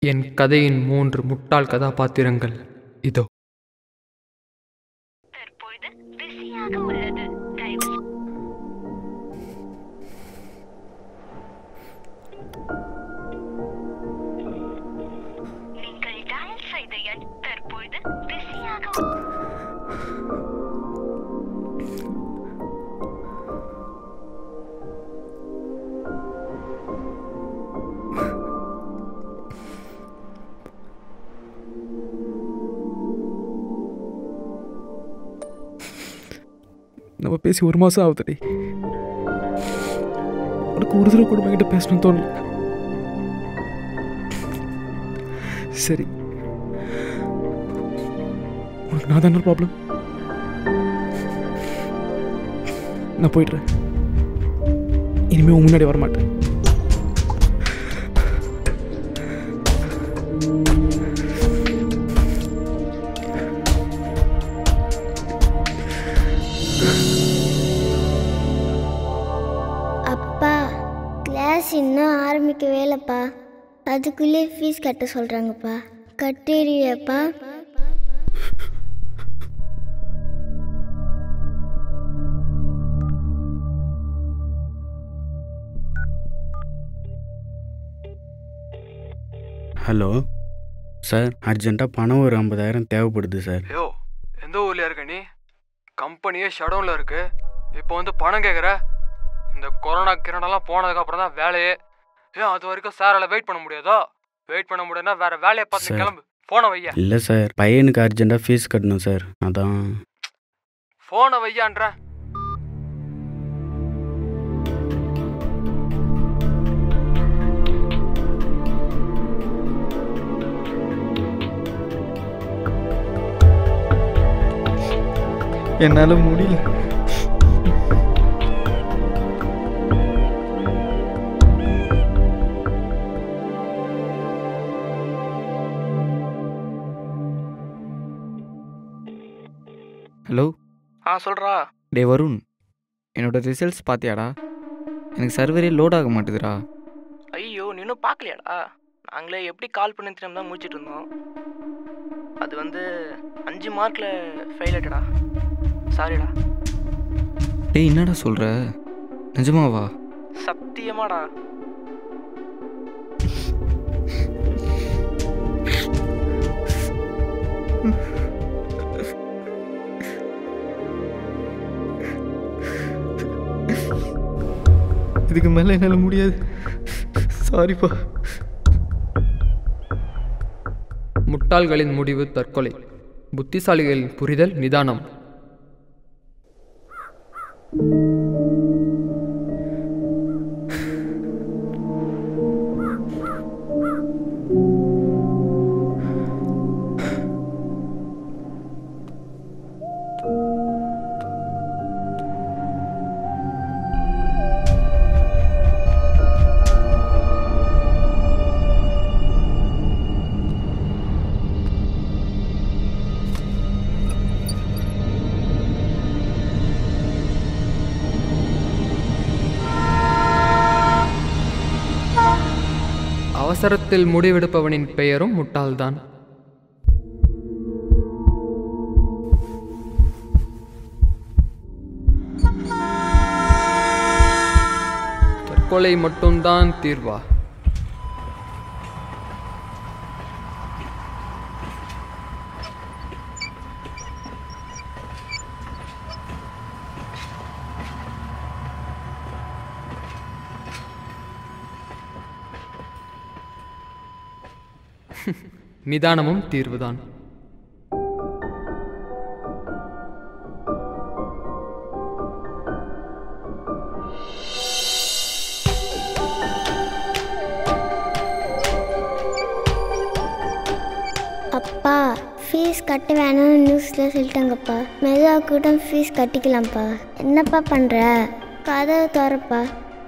என் கதையின் மூன்று முட்டாள் கதாபாத்திரங்கள் இதோ தற்பொழுது பிஸியாக உள்ளது தயவு நீங்கள் டயல் செய்த எண் தற்பொழுது பிஸியாக நம்ம பேசி ஒரு மாதம் ஆகுதுடி உனக்கு ஒரு தடவை கூட கிட்ட பேசணும்னு தோணல சரி உனக்கு நான் தானே ப்ராப்ளம் நான் போயிடுறேன் இனிமே உன் முன்னாடி வர மாட்டேன் அப்பா கிளாஸ் இன்னும் ஆரம்பிக்கவே இல்லைப்பா அதுக்குள்ளே ஃபீஸ் கட்ட சொல்கிறாங்கப்பா கட்டிடுவியாப்பா ஹலோ சார் அர்ஜென்ட்டாக பணம் ஒரு ஐம்பதாயிரம் தேவைப்படுது சார் ஐயோ எந்த ஊர்ல இருக்க நீ கம்பெனியே ஷடவுனில் இருக்கு இப்போ வந்து பணம் கேட்குற இந்த கொரோனா கிரணெல்லாம் போனதுக்கு அப்புறம் தான் வேலையே ஏன் அது வரைக்கும் சாரால வெயிட் பண்ண முடியாதோ வெயிட் பண்ண முடியாதுன்னா வேற வேலையை பார்த்து சார். கிளம்பு ஃபோனை வையா இல்லை சார் பையனுக்கு அர்ஜென்ட்டாக ஃபீஸ் கட்டணும் சார் அதான் ஃபோனை வையான்றேன் என்னால் முடியல ஹலோ ஆ சொல்கிறா டே வருண் என்னோட ரிசல்ட்ஸ் பார்த்தியாடா எனக்கு சர்வரே லோட் ஆக மாட்டுதுடா ஐயோ நீ இன்னும் பார்க்கலையாடா நாங்களே எப்படி கால் பண்ணி தெரியாம தான் முடிச்சிட்டு இருந்தோம் அது வந்து அஞ்சு மார்க்கில் ஃபெயில் ஆயிட்டடா சாரிடா டேய் என்னடா சொல்கிற நிஜமாவா சத்தியமாடா இதுக்கு மேலே என்னால் முடியாது சாரிப்பா முட்டாள்களின் முடிவு தற்கொலை புத்திசாலிகளின் புரிதல் நிதானம் அவசரத்தில் முடிவெடுப்பவனின் பெயரும் முட்டாள்தான் தற்கொலை மட்டும்தான் தீர்வா நிதானமும் தீர்வுதான் அப்பா ஃபீஸ் கட்ட வேணும்னு நியூஸில் சொல்லிட்டாங்கப்பா மெதுவா கூட ஃபீஸ் கட்டிக்கலாம்ப்பா என்னப்பா பண்ணுற கதவை திறப்பா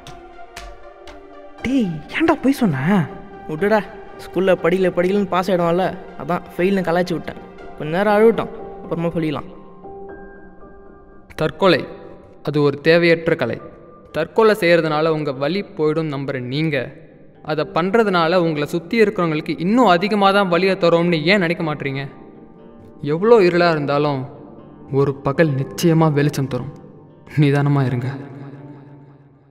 டேய் ஏன்டா போய் சொன்ன விட்டுடா ஸ்கூலில் படிக்கல படிக்கலன்னு பாஸ் ஆகிடும்ல அதான் ஃபெயில்னு கலாய்ச்சி விட்டேன் கொஞ்ச நேரம் அழுவிட்டோம் அப்புறமா சொல்லிடலாம் தற்கொலை அது ஒரு தேவையற்ற கலை தற்கொலை செய்கிறதுனால உங்கள் வலி போயிடும் நம்புகிற நீங்கள் அதை பண்ணுறதுனால உங்களை சுற்றி இருக்கிறவங்களுக்கு இன்னும் அதிகமாக தான் வலியை தரோம்னு ஏன் நினைக்க மாட்டீங்க எவ்வளோ இருளாக இருந்தாலும் ஒரு பகல் நிச்சயமாக வெளிச்சம் தரும் நிதானமாக இருங்க